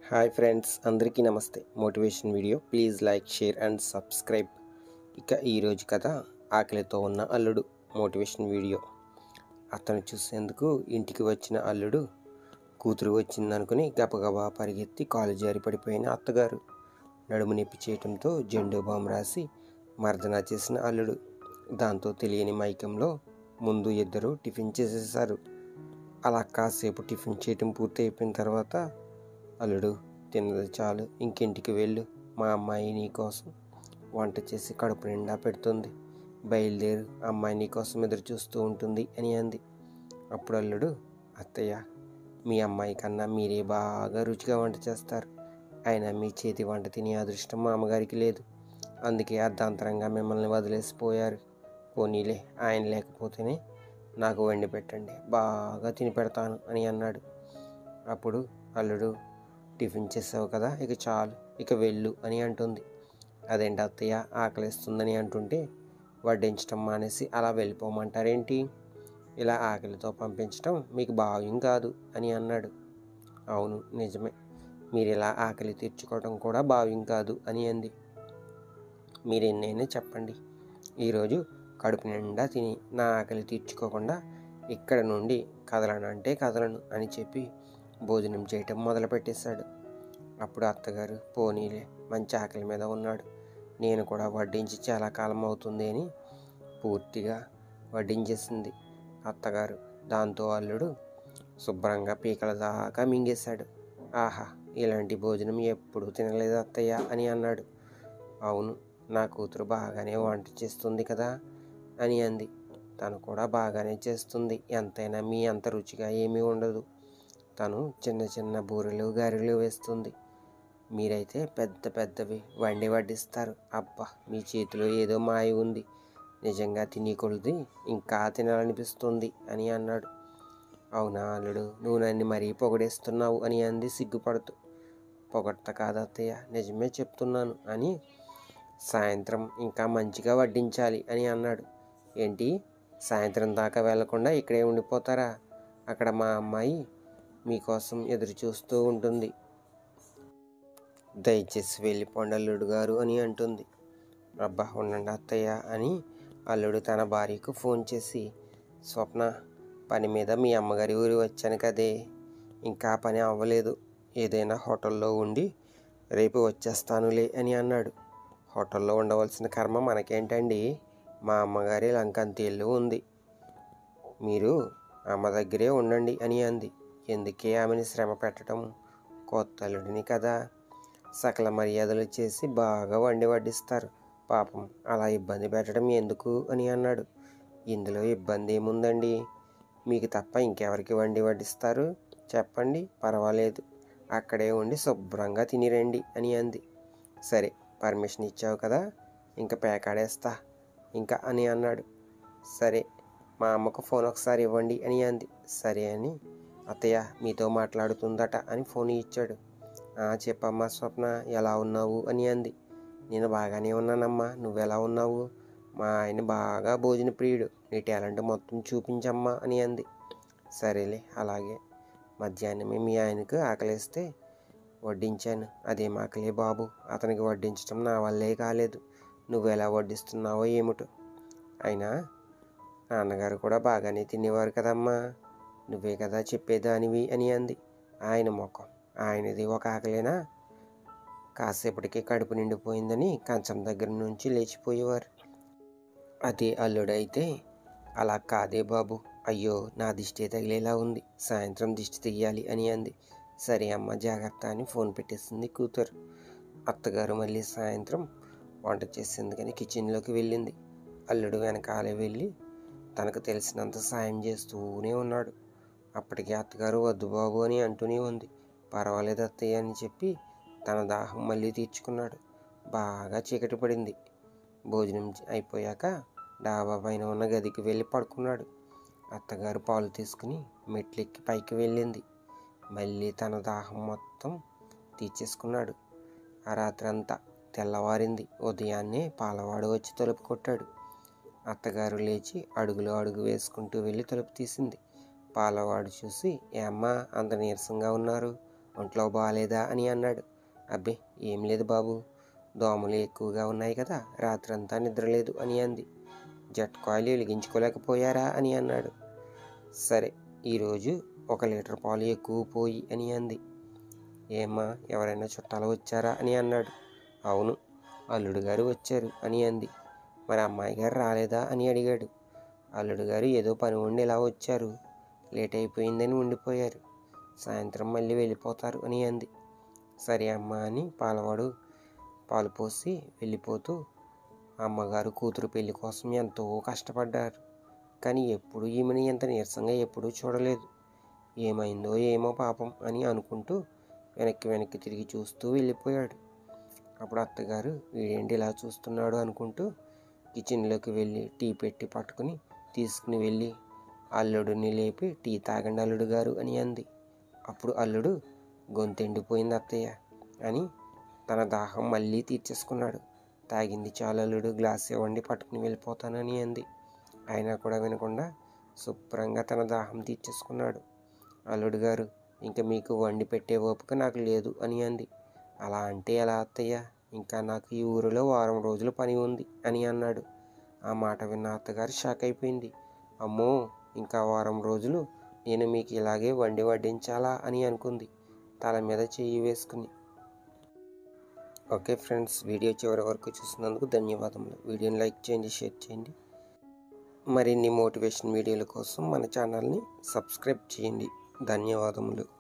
hi friends అందరికీ నమస్తే motivation video please like share and subscribe ఇక ఈరోజు కథ ఆకలితో ఉన్న అల్లుడు మోటివేషన్ వీడియో అతను చూసేందుకు ఇంటికి వచ్చిన అల్లుడు కూతురు వచ్చిందనుకుని గబగబా పరిగెత్తి కాలు జారి పడిపోయిన అత్తగారు నడుము నొప్పి చేయటంతో జెండు బాంబు రాసి మర్దన చేసిన అల్లుడు దాంతో తెలియని మైకంలో ముందు ఇద్దరు టిఫిన్ చేసేసారు అలా కాసేపు టిఫిన్ చేయటం పూర్తి అయిపోయిన తర్వాత అల్లుడు తిన్నది చాలు ఇంకింటికి వెళ్ళు మా అమ్మాయి నీ కోసం వంట చేసి కడుపు నిండా పెడుతుంది బయలుదేరు అమ్మాయి నీ కోసం ఎదురు చూస్తూ ఉంటుంది అని అంది అప్పుడు అల్లుడు అత్తయ్య మీ అమ్మాయి కన్నా మీరే బాగా రుచిగా వంట చేస్తారు అయినా మీ చేతి వంట తినే అదృష్టం మా అమ్మగారికి లేదు అందుకే అర్ధాంతరంగా మిమ్మల్ని వదిలేసిపోయారు పోనీలే ఆయన లేకపోతేనే నాకు వండి పెట్టండి బాగా తిని పెడతాను అని అన్నాడు అప్పుడు అల్లుడు టిఫిన్ చేసావు కదా ఇక చాలు ఇక వెళ్ళు అని అంటుంది అదేంటి అత్తయ్య ఆకలిస్తుందని అంటుంటే వడ్డించటం మానేసి అలా వెళ్ళిపోమంటారేంటి ఇలా ఆకలితో పంపించటం మీకు భావ్యం కాదు అని అన్నాడు అవును నిజమే మీరు ఇలా ఆకలి తీర్చుకోవడం కూడా భావ్యం కాదు అని అంది మీరు ఎన్నైనా చెప్పండి ఈరోజు కడుపు నిండా తిని నా ఆకలి తీర్చుకోకుండా ఇక్కడ నుండి కదలనంటే కదలను అని చెప్పి భోజనం చేయటం మొదలుపెట్టేశాడు అప్పుడు అత్తగారు పోనీలే మంచి ఆకలి మీద ఉన్నాడు నేను కూడా వడ్డించి చాలా కాలం అవుతుంది అని పూర్తిగా వడ్డించేసింది అత్తగారు దాంతో అల్లుడు శుభ్రంగా పీకల దాకా మింగేశాడు ఆహా ఇలాంటి భోజనం ఎప్పుడూ తినలేదు అత్తయ్య అని అన్నాడు అవును నా కూతురు బాగానే వంట చేస్తుంది కదా అని అంది తను కూడా బాగానే చేస్తుంది ఎంతైనా మీ అంత రుచిగా ఏమీ ఉండదు తను చిన్న చిన్న బూరెలు గారెలు వేస్తుంది మీరైతే పెద్ద పెద్దవి వండి వడ్డిస్తారు అబ్బా మీ చేతిలో ఏదో మాయ ఉంది నిజంగా తిని కొలిది ఇంకా తినాలనిపిస్తుంది అని అన్నాడు అవునా అల్లుడు నువ్వు నన్ను మరీ పొగడేస్తున్నావు అని అంది సిగ్గుపడుతూ పొగడ్త కాదు అత్తయ్య నిజమే చెప్తున్నాను అని సాయంత్రం ఇంకా మంచిగా వడ్డించాలి అని అన్నాడు ఏంటి సాయంత్రం దాకా వెళ్లకుండా ఇక్కడే ఉండిపోతారా అక్కడ మా అమ్మాయి మీకోసం ఎదురు చూస్తూ ఉంటుంది దయచేసి వెళ్ళిపోండి అల్లుడు గారు అని అంటుంది అబ్బా ఉండండి అత్తయ్య అని అల్లుడు తన భార్యకు ఫోన్ చేసి స్వప్న పని మీద మీ అమ్మగారి ఊరి వచ్చాను కదే ఇంకా పని అవ్వలేదు ఏదైనా హోటల్లో ఉండి రేపు వచ్చేస్తానులే అని అన్నాడు హోటల్లో ఉండవలసిన కర్మ మనకేంటండి మా అమ్మగారి లంకంతేళ్ళు ఉంది మీరు అమ్మ దగ్గరే ఉండండి అని అంది ఎందుకే ఆమెని శ్రమ పెట్టడం కొత్త అల్లుడిని కదా సకల మర్యాదలు చేసి బాగా వండి వడ్డిస్తారు పాపం అలా ఇబ్బంది పెట్టడం ఎందుకు అని అన్నాడు ఇందులో ఇబ్బంది ఏముందండి మీకు తప్ప ఇంకెవరికి వండి వడ్డిస్తారు చెప్పండి పర్వాలేదు అక్కడే ఉండి శుభ్రంగా తినిరండి అని అంది సరే పర్మిషన్ ఇచ్చావు కదా ఇంకా పేకాడేస్తా ఇంకా అని అన్నాడు సరే మా అమ్మకు ఫోన్ ఒకసారి ఇవ్వండి అని అంది సరే అని అత్తయ్య మీతో మాట్లాడుతుందట అని ఫోన్ ఇచ్చాడు చెప్పమ్మా స్వప్న ఎలా ఉన్నావు అని అంది నేను బాగానే ఉన్నానమ్మా నువ్వెలా ఉన్నావు మా ఆయన బాగా భోజన ప్రియుడు నీ టాలెంట్ మొత్తం చూపించమ్మా అని అంది సరేలే అలాగే మధ్యాహ్నమే మీ ఆయనకు ఆకలిస్తే వడ్డించాను అదేం ఆకలే బాబు అతనికి వడ్డించడం నా వల్లే కాలేదు నువ్వు ఎలా వడ్డిస్తున్నావో ఏమిటో అయినా నాన్నగారు కూడా బాగానే తినేవారు కదమ్మా నువ్వే కదా చెప్పేదానివి అని అంది ఆయన ముఖం ఆయనది ఒక ఆకలేనా కాసేపటికి కడుపు నిండిపోయిందని కంచం దగ్గర నుంచి లేచిపోయేవారు అదే అల్లుడైతే అలా కాదే బాబు అయ్యో నా దిష్టి తగిలేలా ఉంది సాయంత్రం దిష్టి తీయాలి అని అంది సరే అమ్మ జాగ్రత్త అని ఫోన్ పెట్టేసింది కూతురు అత్తగారు మళ్ళీ సాయంత్రం వంట చేసేందుకని కిచెన్లోకి వెళ్ళింది అల్లుడు వెనకాలే వెళ్ళి తనకు తెలిసినంత సాయం చేస్తూనే ఉన్నాడు అప్పటికి అత్తగారు వద్దు బాబు అని అంటూనే ఉంది పర్వాలేదు అత్తయ్య అని చెప్పి తన దాహం మళ్ళీ తీర్చుకున్నాడు బాగా చీకటి పడింది భోజనం అయిపోయాక డాబా పైన ఉన్న గదికి వెళ్ళి పడుకున్నాడు అత్తగారు పాలు తీసుకుని మెట్లెక్కి పైకి వెళ్ళింది మళ్ళీ తన దాహం మొత్తం తీర్చేసుకున్నాడు ఆ రాత్రంతా తెల్లవారింది ఉదయాన్నే పాలవాడు వచ్చి తలుపు కొట్టాడు అత్తగారు లేచి అడుగులో అడుగు వేసుకుంటూ వెళ్ళి తలుపు తీసింది పాలవాడు చూసి ఏ అమ్మా అంత నీరసంగా ఉన్నారు ఒంట్లో బాగాలేదా అని అన్నాడు అబ్బే ఏం లేదు బాబు దోమలు ఎక్కువగా ఉన్నాయి కదా రాత్రంతా నిద్రలేదు అని అంది జట్ కాయిల్ వెలిగించుకోలేకపోయారా అని అన్నాడు సరే ఈరోజు ఒక లీటర్ పాలు ఎక్కువ పోయి అని అంది ఏమ్మా ఎవరైనా చుట్టాలు వచ్చారా అని అన్నాడు అవును అల్లుడు గారు వచ్చారు అని అంది మరి అమ్మాయి గారు రాలేదా అని అడిగాడు అల్లుడు గారు ఏదో పని ఉండి ఇలా వచ్చారు లేట్ అయిపోయిందని ఉండిపోయారు సాయంత్రం మళ్ళీ వెళ్ళిపోతారు అని అంది సరే అమ్మా అని పాలవాడు పాలు పోసి వెళ్ళిపోతూ అమ్మగారు కూతురు పెళ్లి కోసం ఎంతో కష్టపడ్డారు కానీ ఎప్పుడు ఈమెని ఎంత నీరసంగా ఎప్పుడూ చూడలేదు ఏమైందో ఏమో పాపం అని అనుకుంటూ వెనక్కి వెనక్కి తిరిగి చూస్తూ వెళ్ళిపోయాడు అప్పుడు అత్తగారు వీడేంటి ఇలా చూస్తున్నాడు అనుకుంటూ కిచెన్లోకి వెళ్ళి టీ పెట్టి పట్టుకుని తీసుకుని వెళ్ళి అల్లుడిని లేపి టీ తాగండి అల్లుడు గారు అని అంది అప్పుడు అల్లుడు గొంతెండిపోయింది అత్తయ్య అని తన దాహం మళ్ళీ తీర్చేసుకున్నాడు తాగింది చాలు అల్లుడు గ్లాస్ ఇవ్వండి పట్టుకుని వెళ్ళిపోతానని అంది అయినా కూడా వినకుండా శుభ్రంగా తన దాహం తీర్చేసుకున్నాడు అల్లుడు గారు ఇంకా మీకు వండి పెట్టే ఓపిక నాకు లేదు అని అంది అలా అంటే ఎలా అత్తయ్య ఇంకా నాకు ఈ ఊరిలో వారం రోజులు పని ఉంది అని అన్నాడు ఆ మాట విన్న అత్తగారు షాక్ అయిపోయింది అమ్మో ఇంకా వారం రోజులు నేను మీకు ఇలాగే వండి వడ్డించాలా అని అనుకుంది తల మీద చెయ్యి వేసుకుని ఓకే ఫ్రెండ్స్ వీడియో చివరి వరకు చూసినందుకు ధన్యవాదములు వీడియోని లైక్ చేయండి షేర్ చేయండి మరిన్ని మోటివేషన్ వీడియోల కోసం మన ఛానల్ని సబ్స్క్రైబ్ చేయండి ధన్యవాదములు